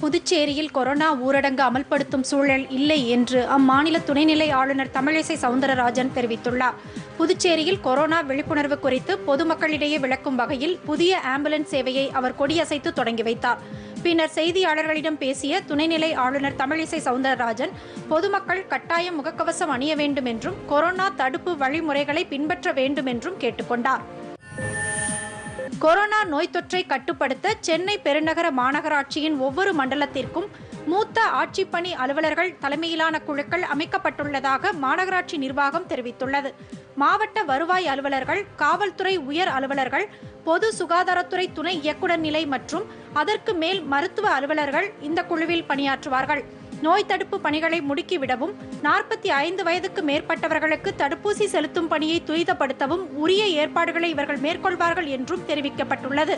புதுச்சேரியில் கொரோனா ஊரடங்கு அமல்படுத்தும் சூழல் இல்லை என்று அம்மாநில துணைநிலை ஆளுநர் தமிழிசை சவுந்தரராஜன் தெரிவித்துள்ளார் புதுச்சேரியில் கொரோனா விழிப்புணர்வு குறித்து பொதுமக்களிடையே விளக்கும் வகையில் புதிய ஆம்புலன்ஸ் சேவையை அவர் கொடியசைத்து தொடங்கி வைத்தார் பின்னர் செய்தியாளர்களிடம் பேசிய துணைநிலை ஆளுநர் தமிழிசை சவுந்தரராஜன் பொதுமக்கள் கட்டாயம் முகக்கவசம் அணிய வேண்டும் என்றும் கொரோனா தடுப்பு வழிமுறைகளை பின்பற்ற வேண்டும் என்றும் கேட்டுக்கொண்டார் கொரோனா நோய் தொற்றை கட்டுப்படுத்த சென்னை பெருநகர மாநகராட்சியின் ஒவ்வொரு மண்டலத்திற்கும் மூத்த ஆட்சிப்பணி அலுவலர்கள் தலைமையிலான குழுக்கள் அமைக்கப்பட்டுள்ளதாக மாநகராட்சி நிர்வாகம் தெரிவித்துள்ளது மாவட்ட வருவாய் அலுவலர்கள் காவல்துறை உயர் அலுவலர்கள் பொது சுகாதாரத்துறை துணை இயக்குநர் நிலை மற்றும் அதற்கு மேல் மருத்துவ அலுவலர்கள் இந்த குழுவில் பணியாற்றுவார்கள் நோய் தடுப்பு பணிகளை முடுக்கிவிடவும் நாற்பத்தி ஐந்து வயதுக்கு மேற்பட்டவர்களுக்கு தடுப்பூசி செலுத்தும் பணியை துரிதப்படுத்தவும் உரிய ஏற்பாடுகளை இவர்கள் மேற்கொள்வார்கள் என்றும் தெரிவிக்கப்பட்டுள்ளது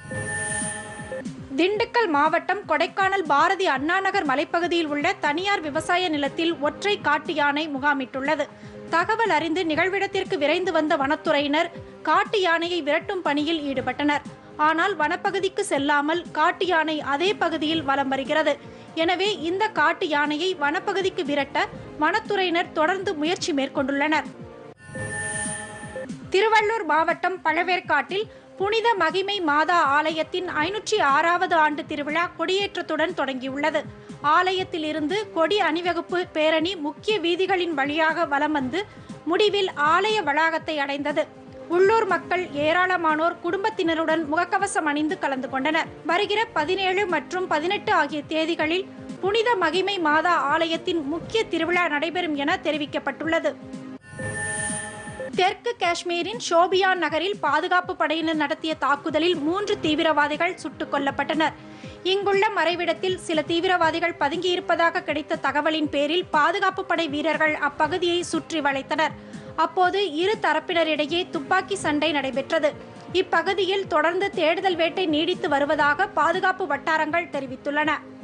திண்டுக்கல் மாவட்டம் கொடைக்கானல் பாரதி அண்ணாநகர் மலைப்பகுதியில் உள்ள தனியார் விவசாய நிலத்தில் ஒற்றை காட்டு யானை முகாமிட்டுள்ளது தகவல் அறிந்து நிகழ்விடத்திற்கு விரைந்து வந்த வனத்துறையினர் காட்டு யானையை விரட்டும் பணியில் ஈடுபட்டனர் ஆனால் வனப்பகுதிக்கு செல்லாமல் காட்டு யானை அதே பகுதியில் வலம் வருகிறது எனவே இந்த காட்டு யானையை வனப்பகுதிக்கு விரட்ட வனத்துறையினர் தொடர்ந்து முயற்சி மேற்கொண்டுள்ளனர் திருவள்ளூர் மாவட்டம் பழவேற்காட்டில் புனித மகிமை மாதா ஆலயத்தின் ஐநூற்றி ஆறாவது ஆண்டு திருவிழா கொடியேற்றத்துடன் தொடங்கியுள்ளது ஆலயத்தில் இருந்து கொடி அணிவகுப்பு பேரணி முக்கிய வீதிகளின் வழியாக வலம் வந்து முடிவில் ஆலய வளாகத்தை அடைந்தது உள்ளூர் மக்கள் ஏராளமானோர் குடும்பத்தினருடன் முகக்கவசம் அணிந்து கலந்து கொண்டனர் வருகிற பதினேழு மற்றும் பதினெட்டு ஆகிய தேதிகளில் புனித மகிமை மாதா ஆலயத்தின் முக்கிய திருவிழா நடைபெறும் என தெரிவிக்கப்பட்டுள்ளது தெற்கு காஷ்மீரின் ஷோபியான் நகரில் பாதுகாப்பு படையினர் நடத்திய தாக்குதலில் மூன்று தீவிரவாதிகள் சுட்டுக் கொல்லப்பட்டனர் இங்குள்ள மறைவிடத்தில் சில தீவிரவாதிகள் பதுங்கியிருப்பதாக கிடைத்த தகவலின் பேரில் பாதுகாப்பு படை வீரர்கள் அப்பகுதியை சுற்றி வளைத்தனர் அப்போது இரு தரப்பினரிடையே துப்பாக்கி சண்டை நடைபெற்றது இப்பகுதியில் தொடர்ந்து தேடுதல் வேட்டை நீடித்து வருவதாக பாதுகாப்பு வட்டாரங்கள் தெரிவித்துள்ளன